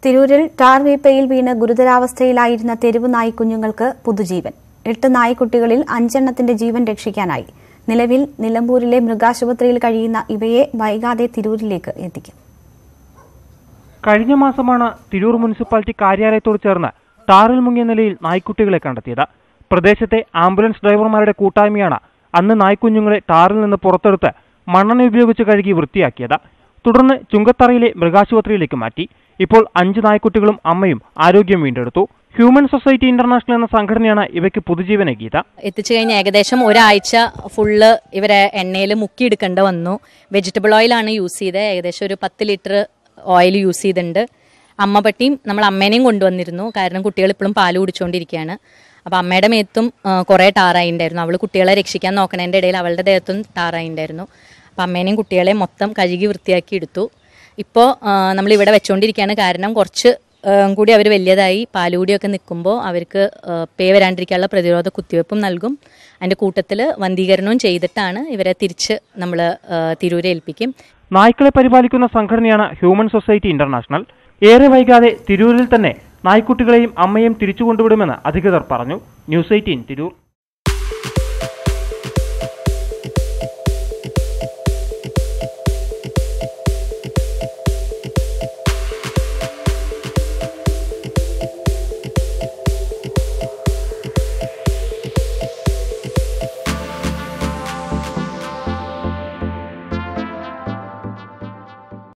തിരൂരിൽ ടാർ വീപ്പയിൽ വീണ് ഗുരുതരാവസ്ഥയിലായിരുന്ന തെരുവ് നായ്ക്കുഞ്ഞുങ്ങൾക്ക് പുതുജീവൻ എട്ട് നായ്ക്കുട്ടികളിൽ അഞ്ചെണ്ണത്തിന്റെ ജീവൻ രക്ഷിക്കാനായി നിലവിൽ നിലമ്പൂരിലെ മൃഗാശുപത്രിയിൽ കഴിയുന്ന ഇവയെ വൈകാതെ തിരൂരിലേക്ക് എത്തിക്കും കഴിഞ്ഞ മാസമാണ് തിരൂർ മുനിസിപ്പാലിറ്റി കാര്യാലയത്തോട് ചേർന്ന് ടാറിൽ മുങ്ങിയ നിലയിൽ നായ്ക്കുട്ടികളെ കണ്ടെത്തിയത് പ്രദേശത്തെ ആംബുലൻസ് ഡ്രൈവർമാരുടെ കൂട്ടായ്മയാണ് അന്ന് നായ്ക്കുഞ്ഞുങ്ങളെ ടാറിൽ നിന്ന് പുറത്തെടുത്ത് മണ്ണെണ്ണ ഉപയോഗിച്ച് കഴുകി വൃത്തിയാക്കിയത് തുടർന്ന് ചുങ്കത്തറയിലെ മൃഗാശുപത്രിയിലേക്ക് മാറ്റി ഇപ്പോൾ അഞ്ച് നായ്ക്കുട്ടികളും അമ്മയും ആരോഗ്യം വീണ്ടെടുത്തു ഹ്യൂമൻ സൊസൈറ്റി ഇന്റർനാഷണൽ എന്ന സംഘടനയാണ് ഇവയ്ക്ക് പുതുജീവനേകിയത് എത്തിച്ചു കഴിഞ്ഞ് ഏകദേശം ഒരാഴ്ച ഫുള്ള് ഇവരെ എണ്ണയിൽ മുക്കിയെടുക്കേണ്ട വന്നു വെജിറ്റബിൾ ഓയിലാണ് യൂസ് ചെയ്തത് ഏകദേശം ഒരു പത്ത് ലിറ്റർ ഓയിൽ യൂസ് ചെയ്തിട്ടുണ്ട് അമ്മ പട്ടിയും നമ്മൾ അമ്മേനെയും കൊണ്ടുവന്നിരുന്നു കാരണം കുട്ടികൾ ഇപ്പോഴും പാല് കുടിച്ചുകൊണ്ടിരിക്കുകയാണ് അപ്പോൾ അമ്മയുടെ മേത്തും കുറേ ടാറായിണ്ടായിരുന്നു അവൾ കുട്ടികളെ രക്ഷിക്കാൻ നോക്കണതിൻ്റെ ഇടയിൽ അവളുടെ ദേഹത്തും ടാറായിണ്ടായിരുന്നു അപ്പോൾ അമ്മേനെയും കുട്ടികളെ മൊത്തം കഴുകി വൃത്തിയാക്കി എടുത്തു ഇപ്പോൾ നമ്മൾ ഇവിടെ വെച്ചുകൊണ്ടിരിക്കുകയാണ് കാരണം കുറച്ച് ഏഹ് കൂടി അവർ വലിയതായി പാലുകൂടിയൊക്കെ നിൽക്കുമ്പോൾ അവർക്ക് ഏഹ് പേ വരാണ്ടിരിക്കാനുള്ള പ്രതിരോധ കുത്തിവയ്പ്പും നൽകും അതിൻ്റെ കൂട്ടത്തിൽ വന്ധീകരണവും ചെയ്തിട്ടാണ് ഇവരെ തിരിച്ച് നമ്മൾ തിരൂരെ ഏൽപ്പിക്കും നായ്ക്കളെ പരിപാലിക്കുന്ന സംഘടനയാണ് ഹ്യൂമൻ സൊസൈറ്റി ഇന്റർനാഷണൽ ഏറെ വൈകാതെ തിരൂരിൽ തന്നെ നായ്ക്കുട്ടികളെയും അമ്മയും തിരിച്ചു കൊണ്ടുവിടുമെന്ന് അധികൃതർ പറഞ്ഞു ന്യൂസ് എയ്റ്റീൻ തിരൂർ